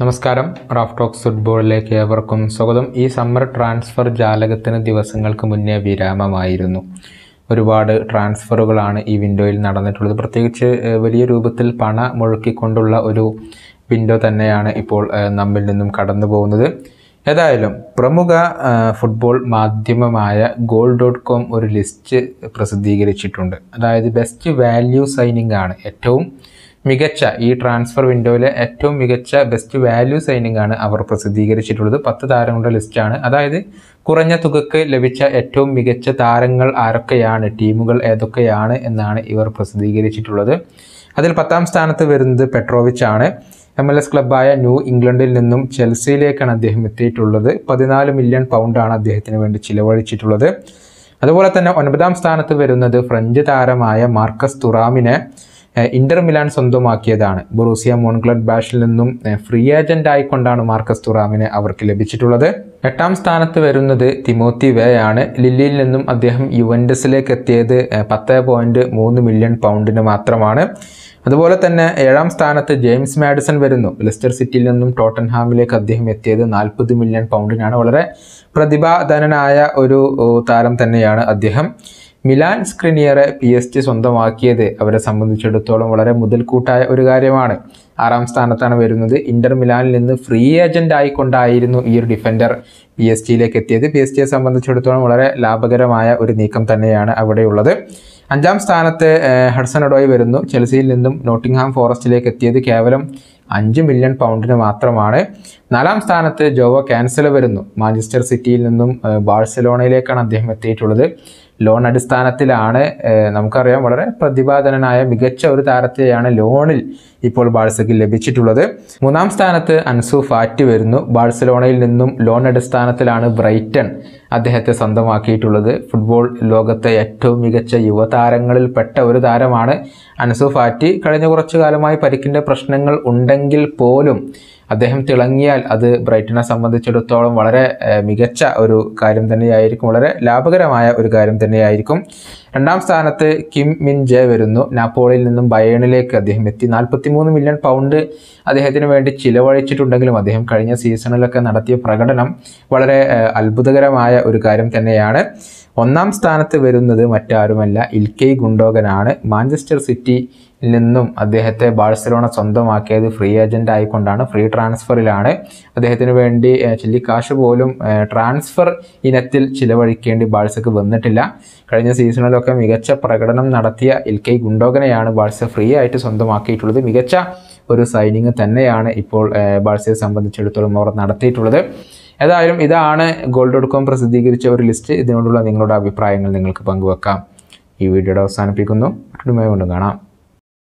നമസ്കാരം Raf talks ഫുട്ബോളിലേക്ക് ഏവർക്കും സ്വാഗതം ഈ സമ്മർ ട്രാൻസ്ഫർ ജാലകത്തിന് ദിവസങ്ങൾക്ക് മുന്നേ വിരാമമായിരുന്നു ഒരുപാട് ട്രാൻസ്ഫറുകളാണ് ഈ വിൻഡോയിൽ നടന്നിട്ടുള്ളത് പ്രത്യേകിച്ച് ഏഹ്, വലിയ രൂപത്തിൽ പണ മുഴക്കിക്കൊണ്ടുള്ള ഒരു വിൻഡോ തന്നെയാണ് ഇപ്പോൾ ഏഹ്, നമ്മിൽ നിന്നും കടന്നു പോകുന്നത് ഏതായാലും പ്രമുഖ ഏഹ്, ഫുട്ബോൾ മാധ്യമമായ ഗോൾ ഡോട്ട് കോം ഒരു ലിസ്റ്റ് പ്രസിദ്ധീകരിച്ചിട്ടുണ്ട് അതായത് ബെസ്റ്റ് വാല്യൂ സൈനിങ് ആണ് ഏറ്റവും മികച്ച ഈ ട്രാൻസ്ഫർ വിൻഡോയിലെ ഏറ്റവും മികച്ച ബെസ്റ്റ് വാല്യൂ സൈനിങ് ആണ് അവർ പ്രസിദ്ധീകരിച്ചിട്ടുള്ളത് പത്ത് താരങ്ങളുടെ ലിസ്റ്റാണ് അതായത് കുറഞ്ഞ തുകക്ക് ലഭിച്ച ഏറ്റവും മികച്ച താരങ്ങൾ ആരൊക്കെയാണ് ടീമുകൾ ഏതൊക്കെയാണ് എന്നാണ് ഇവർ പ്രസിദ്ധീകരിച്ചിട്ടുള്ളത് അതിൽ പത്താം സ്ഥാനത്ത് വരുന്നത് പെട്രോവിച്ച് ആണ് എം എൽ എസ് ക്ലബ്ബായ ന്യൂ ഇംഗ്ലണ്ടിൽ നിന്നും ചെൽസിയിലേക്കാണ് അദ്ദേഹം എത്തിയിട്ടുള്ളത് പതിനാല് മില്യൺ പൗണ്ടാണ് അദ്ദേഹത്തിന് വേണ്ടി ചിലവഴിച്ചിട്ടുള്ളത് അതുപോലെ തന്നെ ഒൻപതാം സ്ഥാനത്ത് വരുന്നത് ഫ്രഞ്ച് താരമായ മാർക്കസ് തുറാമിനെ ഏഹ്, ഇന്റർ മിലാൻ സ്വന്തമാക്കിയതാണ് ബൊറൂസിയ മോൺഗ്ലഡ് ബാഷിൽ നിന്നും ഏഹ്, ഫ്രീ ഏജന്റ് ആയിക്കൊണ്ടാണ് മാർക്കസ് തുറാമിനെ അവർക്ക് ലഭിച്ചിട്ടുള്ളത് എട്ടാം സ്ഥാനത്ത് വരുന്നത് തിമോത്തി വേ ആണ് ലില്ലിയിൽ നിന്നും അദ്ദേഹം യുവൻഡസിലേക്ക് എത്തിയത് ഏഹ്, പത്ത് പോയിന്റ് മൂന്ന് മില്യൺ പൗണ്ടിന് മാത്രമാണ് അതുപോലെ തന്നെ ഏഴാം സ്ഥാനത്ത് ജെയിംസ് മാഡിസൺ വരുന്നു ലെസ്റ്റർ സിറ്റിയിൽ നിന്നും ടോട്ടൻഹാമിലേക്ക് അദ്ദേഹം എത്തിയത് നാൽപ്പത് മില്യൺ പൗണ്ടിനാണ് വളരെ പ്രതിഭാധനനായ ഒരു ഓ, താരം തന്നെയാണ് അദ്ദേഹം മിലാൻ സ്ക്രിനിയറെ പി എസ് ജി സ്വന്തമാക്കിയത് അവരെ സംബന്ധിച്ചിടത്തോളം വളരെ മുതൽക്കൂട്ടായ ഒരു കാര്യമാണ് ആറാം സ്ഥാനത്താണ് വരുന്നത് ഇന്റർ മിലാനിൽ നിന്ന് ഫ്രീ ഏജന്റ് ആയിക്കൊണ്ടായിരുന്നു ഈ ഒരു ഡിഫൻഡർ പി എസ് ജിയിലേക്ക് എത്തിയത് പി എസ് ജിയെ സംബന്ധിച്ചിടത്തോളം വളരെ ലാഭകരമായ ഒരു നീക്കം തന്നെയാണ് അവിടെയുള്ളത് അഞ്ചാം സ്ഥാനത്ത് ഏഹ്, ഹഡ്സൺ ഒഡോയ് വരുന്നു ചെൽസിയിൽ നിന്നും നോട്ടിംഗ്ഹാം ഫോറസ്റ്റിലേക്ക് എത്തിയത് കേവലം അഞ്ച് മില്യൺ പൗണ്ടിന് മാത്രമാണ് നാലാം സ്ഥാനത്ത് ജോവോ ക്യാൻസല വരുന്നു മാഞ്ചസ്റ്റർ സിറ്റിയിൽ നിന്നും ഏഹ്, ബാഴ്സലോണയിലേക്കാണ് അദ്ദേഹം എത്തിയിട്ടുള്ളത് ലോൺ അടിസ്ഥാനത്തിലാണ് ഏഹ്, നമുക്കറിയാം വളരെ പ്രതിഭാധനനായ മികച്ച ഒരു താരത്തെയാണ് ലോണിൽ ഇപ്പോൾ ബാഴ്സയ്ക്ക് ലഭിച്ചിട്ടുള്ളത് മൂന്നാം സ്ഥാനത്ത് അൻസു ഫാറ്റി വരുന്നു ബാഴ്സലോണയിൽ നിന്നും ലോൺ അടിസ്ഥാനത്തിലാണ് ബ്രൈറ്റൺ അദ്ദേഹത്തെ സ്വന്തമാക്കിയിട്ടുള്ളത് ഫുട്ബോൾ ലോകത്തെ ഏറ്റവും മികച്ച യുവതാരങ്ങളിൽ പെട്ട ഒരു താരമാണ് അൻസു ഫാറ്റി കഴിഞ്ഞ കുറച്ചു കാലമായി പരിക്കിൻ്റെ പ്രശ്നങ്ങൾ ഉണ്ടെങ്കിൽ പോലും അദ്ദേഹം തിളങ്ങിയാൽ അത് ബ്രൈറ്റനെ സംബന്ധിച്ചിടത്തോളം വളരെ ഏഹ്, മികച്ച ഒരു കാര്യം തന്നെയായിരിക്കും വളരെ ലാഭകരമായ ഒരു കാര്യം തന്നെയായിരിക്കും രണ്ടാം സ്ഥാനത്ത് കിം മിൻ ജെ വരുന്നു നാപ്പോളിയിൽ നിന്നും ബയേണിലേക്ക് അദ്ദേഹം എത്തി നാൽപ്പത്തിമൂന്ന് മില്യൺ പൗണ്ട് അദ്ദേഹത്തിന് വേണ്ടി ചിലവഴിച്ചിട്ടുണ്ടെങ്കിലും അദ്ദേഹം കഴിഞ്ഞ സീസണിലൊക്കെ നടത്തിയ പ്രകടനം വളരെ ഏഹ്, അത്ഭുതകരമായ ഒരു കാര്യം തന്നെയാണ് ഒന്നാം സ്ഥാനത്ത് വരുന്നത് മറ്റാരുമല്ല ഇൽക്കൈ ഗുണ്ടോഗനാണ് മാഞ്ചസ്റ്റർ സിറ്റിയിൽ നിന്നും അദ്ദേഹത്തെ ബാഴ്സലോണ സ്വന്തമാക്കിയത് ഫ്രീ ഏജന്റ് ആയിക്കൊണ്ടാണ് ഫ്രീ ട്രാൻസ്ഫറിലാണ് അദ്ദേഹത്തിന് വേണ്ടി ഏഹ്, ചില്ലി കാശ് പോലും ഏഹ്, ട്രാൻസ്ഫർ ഇനത്തിൽ ചിലവഴിക്കേണ്ടി ബാഴ്സക്ക് വന്നിട്ടില്ല കഴിഞ്ഞ സീസണിലൊക്കെ മികച്ച പ്രകടനം നടത്തിയ ഇൽക്കൈ ഗുണ്ടോഗനെയാണ് ബാഴ്സ ഫ്രീ ആയിട്ട് സ്വന്തമാക്കിയിട്ടുള്ളത് മികച്ച ഒരു സൈനിങ് തന്നെയാണ് ഇപ്പോൾ ഏഹ്, ബാഴ്സയെ സംബന്ധിച്ചിടത്തോളം അവർ നടത്തിയിട്ടുള്ളത് ഏതായാലും ഇതാണ് ഗോൾഡ് ഡോട്ട് കോം പ്രസിദ്ധീകരിച്ച ഒരു ലിസ്റ്റ് ഇതിനോടുള്ള നിങ്ങളുടെ അഭിപ്രായങ്ങൾ നിങ്ങൾക്ക് പങ്കുവെക്കാം ഈ വീഡിയോയുടെ അവസാനിപ്പിക്കുന്നു മറ്റൊരു വീണ്ടും കാണാം